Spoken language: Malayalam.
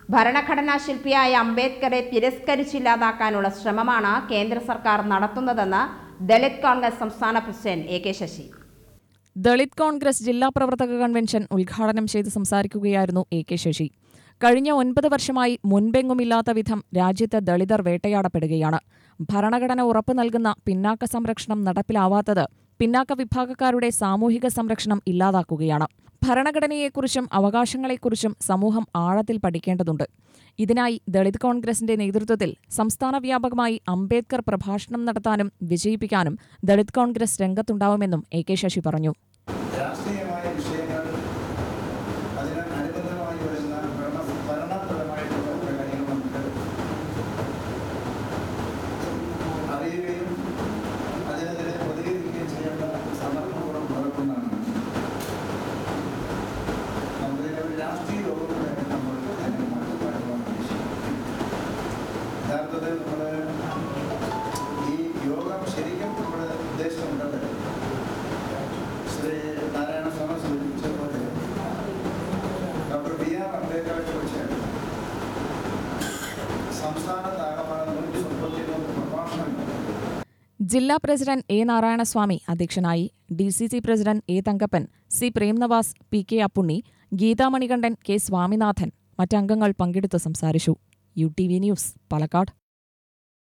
ഭരണഘടനാ ശില്പിയായ അംബേദ്കറെ തിരസ്കരിച്ചില്ലാതാക്കാനുള്ള ശ്രമമാണ് കേന്ദ്ര സർക്കാർ നടത്തുന്നതെന്ന് ദളിത് കോൺഗ്രസ് സംസ്ഥാന president A K Sasi Dalit Congress ജില്ലാ പ്രവർത്തക കൺവെൻഷൻ ഉദ്ഘാടനം ചെയ്ത് സംസാരിക്കുകയായിരുന്നു എ കെ ശശി കഴിഞ്ഞ ഒൻപത് വർഷമായി മുൻപെങ്ങുമില്ലാത്ത വിധം രാജ്യത്ത് ദളിതർ വേട്ടയാടപ്പെടുകയാണ് ഭരണഘടന ഉറപ്പു നൽകുന്ന പിന്നാക്ക സംരക്ഷണം നടപ്പിലാവാത്തത് പിന്നാക്ക വിഭാഗക്കാരുടെ സാമൂഹിക സംരക്ഷണം ഇല്ലാതാക്കുകയാണ് ഭരണഘടനയെക്കുറിച്ചും അവകാശങ്ങളെക്കുറിച്ചും സമൂഹം ആഴത്തിൽ പഠിക്കേണ്ടതുണ്ട് ഇതിനായി ദളിത് കോൺഗ്രസിന്റെ നേതൃത്വത്തിൽ സംസ്ഥാന വ്യാപകമായി അംബേദ്കർ പ്രഭാഷണം നടത്താനും വിജയിപ്പിക്കാനും ദളിത് കോൺഗ്രസ് രംഗത്തുണ്ടാവുമെന്നും എ കെ ശശി പറഞ്ഞു രാഷ്ട്രീയമായ വിഷയങ്ങൾ അതിന് അനുബന്ധമായി വരുന്ന ഭരണ ഭരണപരമായിട്ടുള്ള ചില കാര്യങ്ങൾ നമുക്ക് അറിയുകയും അതിനെതിരെ പ്രതികരിക്കുകയും ചെയ്യേണ്ട സന്ദർഭം കൂടെ നടക്കുന്നതാണ് നമുക്കിതിനെ ഒരു രാഷ്ട്രീയ യോഗം കൂടെ നമ്മൾ അതിനെ മാറ്റിപ്പാടുവാൻ യഥാർത്ഥത്തിൽ നമ്മൾ ഈ യോഗം ശരിക്കും നമ്മുടെ ഉദ്ദേശമുണ്ടത് ശ്രീ നാരായണ സ്വാമി സൂചിപ്പിച്ച പോലെ ഡോക്ടർ ബി ആർ അംബേദ്കറെ കുറിച്ച് സംസ്ഥാനത്താകമാനം നൂറ്റി മുപ്പത്തി മൂന്ന് പ്രഭാഷണങ്ങൾ ജില്ലാ പ്രസിഡന്റ് എ നാരായണസ്വാമി അധ്യക്ഷനായി D C C president A Thankappan C Premnavas P K Appunni Geetha Manikandan K Swaminathan മറ്റംഗങ്ങൾ പങ്കെടുത്ത് സംസാരിച്ചു U T V news Palakkad